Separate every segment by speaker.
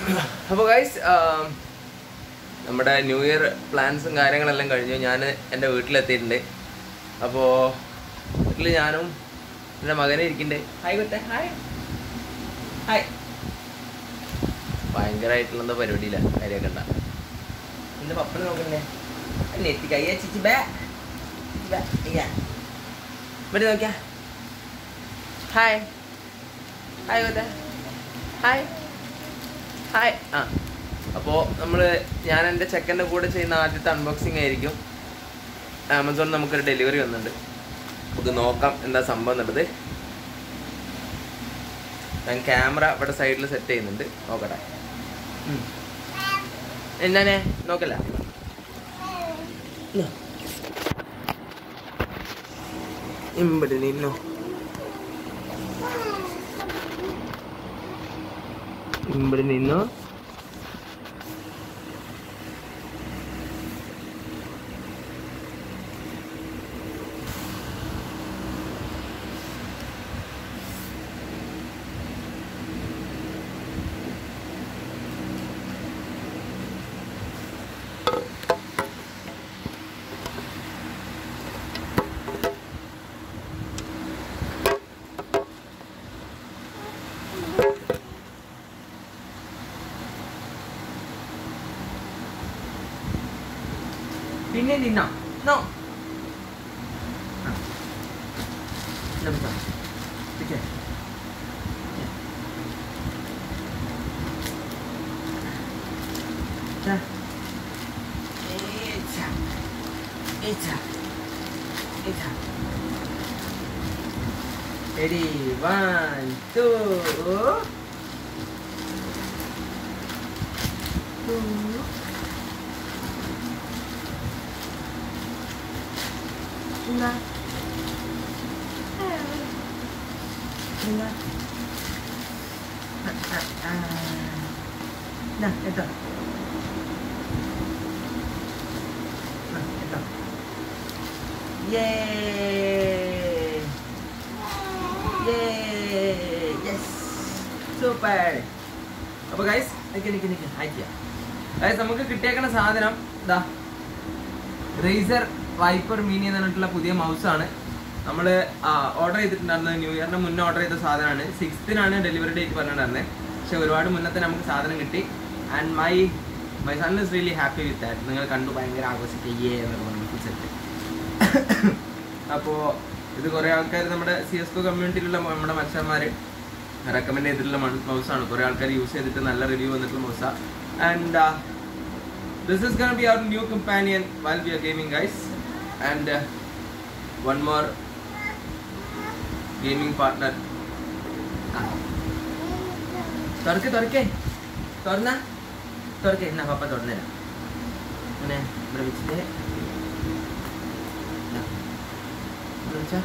Speaker 1: അപ്പോൾ ഗൈസ് നമ്മുടെ new year പ്ലാൻസും കാര്യങ്ങളെല്ലാം കഴിഞ്ഞു ഞാൻ എൻ്റെ വീട്ടിലെത്തിയിട്ടുണ്ട് അപ്പോൾ വീട്ടിൽ ഞാനും എൻ്റെ മകനെ ഇരിക്കണ്ടേ ഹായ് കുട്ടെ ഹായ് ഹായ് ഭയങ്കരമായിട്ടുള്ള എന്താ പരിപാടിയില്ല കാര്യമൊക്കെ ഉണ്ടാ എൻ്റെ പപ്പനെ നോക്കണ്ടേ നെറ്റി കൈ ചിച്ചി ബേ ബേ അയ്യാ ഇവിടെ നോക്കിയാ ഹായ് ഹായ് കുട്ടെ ഹായ് ഹായ് ആ അപ്പോൾ നമ്മൾ ഞാൻ എൻ്റെ ചെക്കൻ്റെ കൂടെ ചെയ്യുന്ന ആദ്യത്തെ അൺബോക്സിങ് ആയിരിക്കും ആമസോണിൽ നമുക്കൊരു ഡെലിവറി വന്നിട്ടുണ്ട് നമുക്ക് നോക്കാം എന്താ സംഭവം എന്നുള്ളത് ഞാൻ ക്യാമറ ഇവിടെ സൈഡിൽ സെറ്റ് ചെയ്യുന്നുണ്ട് നോക്കട്ടെ ഉം. എന്നാനെ നോക്കല്ല ഇവിടെ നിന്നോ ഇവിടെ നിന്നോ പിന്നെ നിന്നോ no Ready, one, two, two. Una. Una. Ah, ah, ah. Nah, ito. Nah, ito. Yay! Yay! Yes! Super! അപ്പൊ ഗൈസ് നിക്ക് നിക്ക് നിക്ക് അയക്കുക ഗൈസ് നമുക്ക് കിട്ടിയേക്കണ സാധനം ഇതാ റേസർ വൈപ്പർ മിനി എന്ന് പറഞ്ഞിട്ടുള്ള പുതിയ മൗസാണ് നമ്മൾ ഓർഡർ ചെയ്തിട്ടുണ്ടായിരുന്നത് ന്യൂ ഇയറിന് മുന്നേ ഓർഡർ ചെയ്ത സാധനമാണ് സിക്സ്തിനാണ് ഡെലിവറി ഡേറ്റ് പറഞ്ഞിട്ടുണ്ടായിരുന്നത് പക്ഷെ ഒരുപാട് മുന്നത്തെ നമുക്ക് സാധനം കിട്ടി and my my son is really happy with that നിങ്ങൾ കണ്ടു ഭയങ്കര ആഘോഷിക്കുകയേ വണ്ടർഫുൾ സെറ്റ് അപ്പോൾ ഇത് കുറേ ആൾക്കാർ നമ്മുടെ സി എസ് കോ കമ്മ്യൂണിറ്റിയിലുള്ള നമ്മുടെ മനുഷ്യന്മാർ റെക്കമെൻഡ് ചെയ്തിട്ടുള്ള മൗസാണ് കുറേ ആൾക്കാർ യൂസ് ചെയ്തിട്ട് നല്ല റിവ്യൂ വന്നിട്ടുള്ള മൗസ and this is gonna be our new companion while we are gaming guys and uh, one more gaming partner തുറക്ക് തുറക്കേ തുറന്ന തുറക്കേ എന്നാ പപ്പ തുറന്നുതരാം അങ്ങനെ ഇവിടെ വെച്ചിട്ട് ഇതാ. ഇവിടെ വെച്ചാ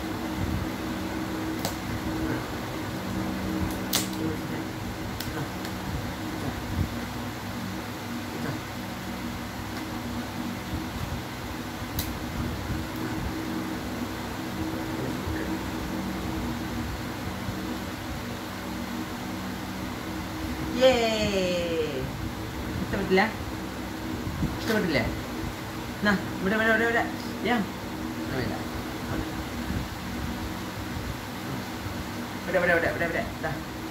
Speaker 1: ഇവിടെ വെച്ചിട്ട്. ഇതാ. ഇതാ. ഇതാ. Yay! ഇഷ്ടപ്പെട്ടില്ല ഇഷ്ടപ്പെട്ടില്ലേ എന്നാ ഇവിടെ ഇവിടെ ഇവിടെ ഇവിടെ യാ വേണ്ട ഇവിടെ ഇവിടെ ഇവിടെ ഇവിടെ ഇവിടെ ദാ.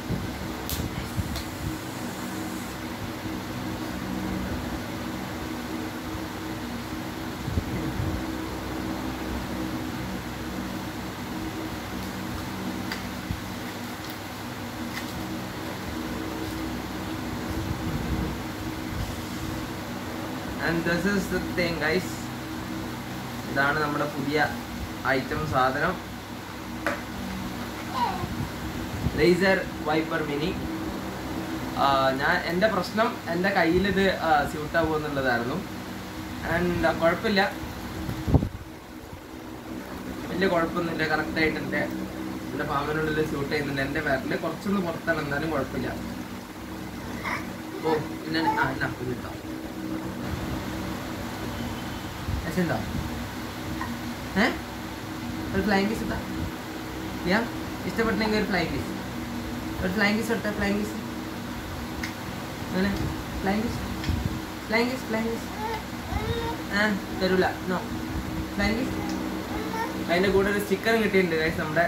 Speaker 1: And this is the thing guys ഇതാണ് നമ്മുടെ പുതിയ ഐറ്റം സാധനം ലേസർ വൈപ്പർ മിനി ഞാൻ എൻ്റെ പ്രശ്നം എൻ്റെ കയ്യിൽ ഇത് സ്യൂട്ട് ആവുമെന്നുള്ളതായിരുന്നു ആൻഡ് കുഴപ്പമില്ല വലിയ കുഴപ്പമൊന്നുമില്ല കറക്റ്റായിട്ട് എൻ്റെ എൻ്റെ ഫാമിനുള്ളിൽ സ്യൂട്ട് ചെയ്യുന്നുണ്ട് എൻ്റെ വിരല് കുറച്ചൊന്ന് പുറത്താണ് എന്നാലും കുഴപ്പമില്ല ഓ പിന്നെ ആ എന്നാ ഇത് കിട്ടാം രസമുണ്ടോ ഏ ഒരു ഫ്ലൈങ് കിസ് ഇട്ടാ യാ ഇഷ്ടപ്പെട്ടെങ്കിൽ ഒരു ഫ്ലൈങ് കിസ് ഒരു ഫ്ലൈങ് കിസ് ഇട്ട ഫ്ലൈങ് കിസ് അങ്ങനെ flying kiss flying kiss flying kiss ആ തരൂല നോ ഫ്ലൈങ് കിസ് അതിൻ്റെ കൂടെ ഒരു സ്റ്റിക്കറും കിട്ടിയിട്ടുണ്ട് ഗൈസ് നമ്മുടെ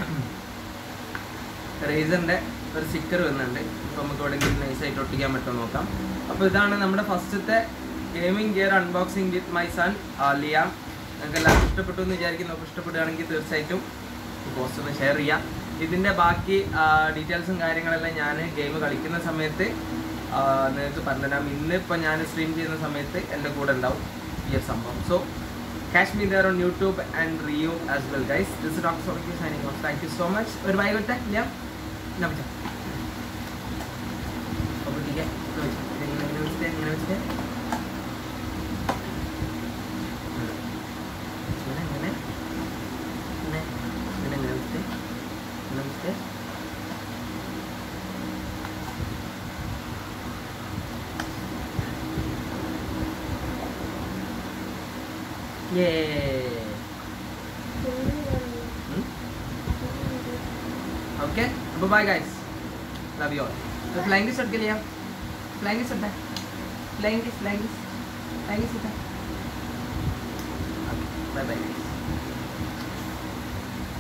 Speaker 1: റേസറിൻ്റെ ഒരു സ്റ്റിക്കർ വരുന്നുണ്ട് അപ്പോൾ നമുക്ക് എവിടെയെങ്കിലും നൈസായിട്ട് ഒട്ടിക്കാൻ പറ്റുമോ നോക്കാം അപ്പോൾ ഇതാണ് നമ്മുടെ ഫസ്റ്റത്തെ gaming gear unboxing with my son Liam നിങ്ങൾക്ക് എല്ലാവർക്കും ഇഷ്ടപ്പെട്ടു എന്ന് വിചാരിക്കുന്നു അപ്പോൾ ഇഷ്ടപ്പെടുകയാണെങ്കിൽ തീർച്ചയായിട്ടും പോസ്റ്റ് ഒന്ന് ഷെയർ ചെയ്യാം ഇതിൻ്റെ ബാക്കി ഡീറ്റെയിൽസും കാര്യങ്ങളെല്ലാം ഞാൻ ഗെയിം കളിക്കുന്ന സമയത്ത് ആ, നിങ്ങൾക്ക് പറഞ്ഞുതരാം ഇന്ന് ഇപ്പം ഞാൻ സ്ട്രീം ചെയ്യുന്ന സമയത്ത് എൻ്റെ കൂടെ ഉണ്ടാവും ഈ ഒരു സംഭവം so catch me there on YouTube and റിയൂ as well guys this doctor Sonic signing off thank you so much ഒരു ബൈ കൊടുത്തേ ലിയാം എന്നാ പറ്റാം അപ്പോൾ ठीक है तो ഇങ്ങനെ ഇങ്ങനെ വെച്ചിട്ട് ഇങ്ങനെ വെച്ചിട്ട് ഇങ്ങനെ ഇങ്ങനെ ഇങ്ങനെ ഇങ്ങനെ ഇങ്ങനെ വെച്ചിട്ട് ഇങ്ങനെ വെച്ചിട്ട് Yay! Hmm? Okay? Bye bye guys. Love you all. तो फ्लाइंग किस के लिए फ्लाइंग किस है flying kiss flying kiss flying kiss है बाय बाय